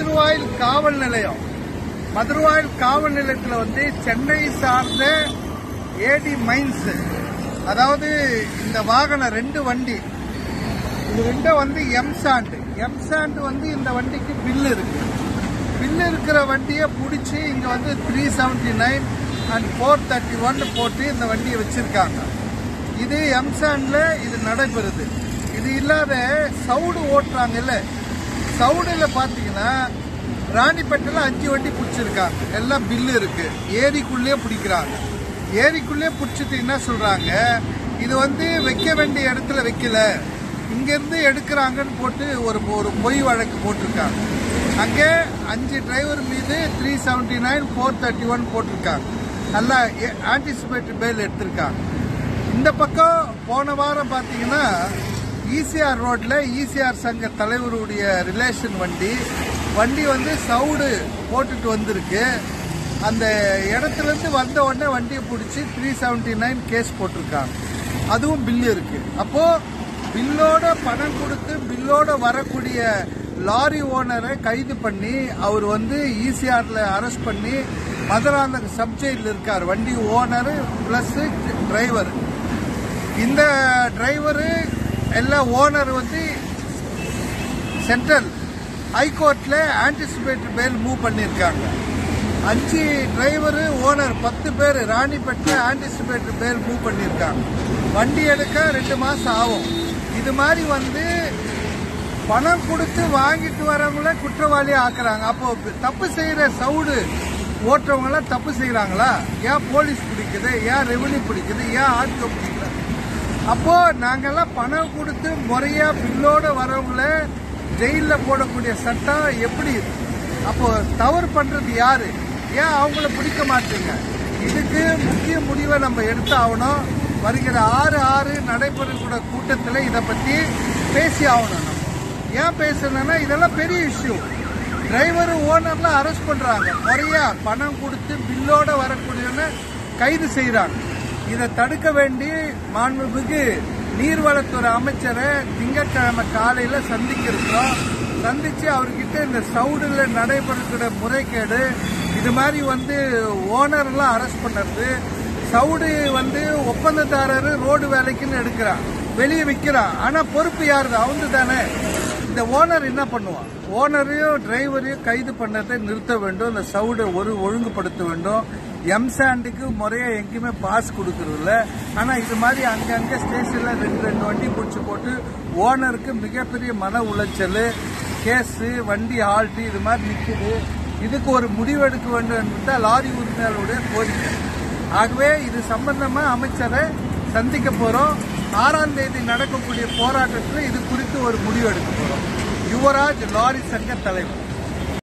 மதுரவாயில் காவல் நிலையம் மதுரவாயில் காவல் நிலையத்தில் வந்து சென்னை சார்ந்த ஏடி மைன்ஸ் அதாவது இந்த வாகனம் ரெண்டு வண்டி இது ரெண்டும் வந்து எம்சாண்ட் எம்சாண்ட் வந்து இந்த வண்டிக்கு பில் இருக்கு பில் இருக்கிற வண்டியை பிடிச்சி இங்க வந்து three seventy nine and four thirty one போட்டு இந்த வண்டியை வச்சிருக்காங்க இது எம்சாண்ட்ல இது நடைபெறுது இது இல்லாத சவுடு ஓட்டுறாங்கல்ல சவுடுல பாத்தீங்கன்னா ராணிப்பேட்டையில் அஞ்சு வண்டி பிடிச்சிருக்காங்க எல்லாம் பில்லு இருக்கு ஏரிக்குள்ளேயே பிடிக்கிறாங்க ஏரிக்குள்ளேயே பிடிச்சிட்டு என்ன சொல்றாங்க இது வந்து வைக்க வேண்டிய இடத்துல வைக்கல இங்கிருந்து எடுக்கிறாங்கன்னு போட்டு ஒரு ஒரு பொய் வழக்கு போட்டிருக்காங்க அங்கே அஞ்சு டிரைவர் மீது three seventy nine four thirty one போட்டிருக்காங்க நல்லா ஆன்டிசிபேட்டட் பேல் எடுத்திருக்காங்க இந்த பக்கம் போன வாரம் பார்த்தீங்கன்னா ஈசிஆர் ரோட்ல ஈசிஆர் சங்க தலைவருடைய ரிலேஷன் வண்டி வண்டி வந்து சவுடு போட்டுட்டு வந்திருக்கு அந்த இடத்துல இருந்து வந்த உடனே வண்டியை பிடிச்சி த்ரீ செவன்டி நைன் கேஸ் போட்டிருக்காங்க அதுவும் பில்லு இருக்கு அப்போ பில்லோட பணம் கொடுத்து பில்லோட வரக்கூடிய லாரி ஓனரை கைது பண்ணி அவர் வந்து ஈசிஆர்ல அரெஸ்ட் பண்ணி மதுராந்தக சப்ஜெக்டில் இருக்கார் வண்டி ஓனர் பிளஸ் டிரைவர் இந்த டிரைவரு எல்லாம் ஓனர் வந்து சென்ட்ரல் ஹைகோர்ட்ல ஆன்டிசிபேட்டட் பேல் மூவ் பண்ணியிருக்காங்க அஞ்சு டிரைவரு ஓனர் பத்து பேர் ராணிப்பேட்டை ஆன்டிசிபேட்டட் பேல் மூவ் பண்ணியிருக்காங்க வண்டி எடுக்க ரெண்டு மாசம் ஆகும் இது மாதிரி வந்து பணம் கொடுத்து வாங்கிட்டு வரவங்கள குற்றவாளி ஆக்குறாங்க அப்போ தப்பு செய்யற சவுடு ஓட்டுறவங்க எல்லாம் தப்பு செய்யறாங்களா ஏன் போலீஸ் பிடிக்குது ஏன் ரெவன்யூ பிடிக்குது ஏன் ஆர்டிஓ பிடிக்கல அப்போ நாங்கெல்லாம் பணம் கொடுத்து முறையா பில்லோட வரவங்கள ஜெயில போடக்கூடிய சட்டம் எப்படி இருக்கு? அப்போ தவறு பண்றது யாரு ஏன் அவங்கள பிடிக்க மாட்டீங்க இதுக்கு முக்கிய முடிவை நம்ம எடுத்து ஆகணும் வருகிற ஆறு ஆறு நடைபெறக்கூடிய கூட்டத்தில் இதை பத்தி பேசி ஆகணும் நம்ம ஏன் பேசணும்னா இதெல்லாம் பெரிய இஷ்யூ டிரைவர் ஓனர்லாம் அரெஸ்ட் பண்றாங்க முறையா பணம் கொடுத்து பில்லோட வரக்கூடியவன கைது செய்யறாங்க இதை தடுக்க வேண்டி மாண்புமிகு நீர்வளத்துறை அமைச்சரை திங்கட்கிழமை காலையில சந்திக்க இருக்கிறோம் சந்திச்சு அவர்கிட்ட இந்த சவுடுல நடைபெறக்கூடிய முறைகேடு இது மாதிரி வந்து ஓனர்லாம் அரெஸ்ட் பண்ணுறது சவுடு வந்து ஒப்பந்ததாரர் ரோடு வேலைக்குன்னு எடுக்கிறான் வெளியே விற்கிறான் ஆனா பொறுப்பு யாருது அவங்க தானே இந்த ஓனர் என்ன பண்ணுவான் ஓனரையும் டிரைவரையும் கைது பண்ணதை நிறுத்த வேண்டும் இந்த சவுடை ஒரு ஒழுங்குபடுத்த வேண்டும் எம்சாண்டுக்கு முறையா எங்கேயுமே பாஸ் கொடுக்கறது இல்ல ஆனா இது மாதிரி அங்கங்க ஸ்டேஷன்ல ரெண்டு ரெண்டு வண்டி பிடிச்சி போட்டு ஓனருக்கு மிகப்பெரிய மன உளைச்சல் கேஸ் வண்டி ஆல்ட்டு இது மாதிரி நிக்குது இதுக்கு ஒரு முடிவெடுக்க வேண்டும் என்பது லாரி உரிமையாளருடைய கோரிக்கை ஆகவே இது சம்பந்தமா அமைச்சரை சந்திக்க போறோம் ஆறாம் தேதி நடக்கக்கூடிய போராட்டத்தில் இது குறித்து ஒரு முடிவு எடுக்க போறோம் யுவராஜ் லாரி சங்க தலைவர்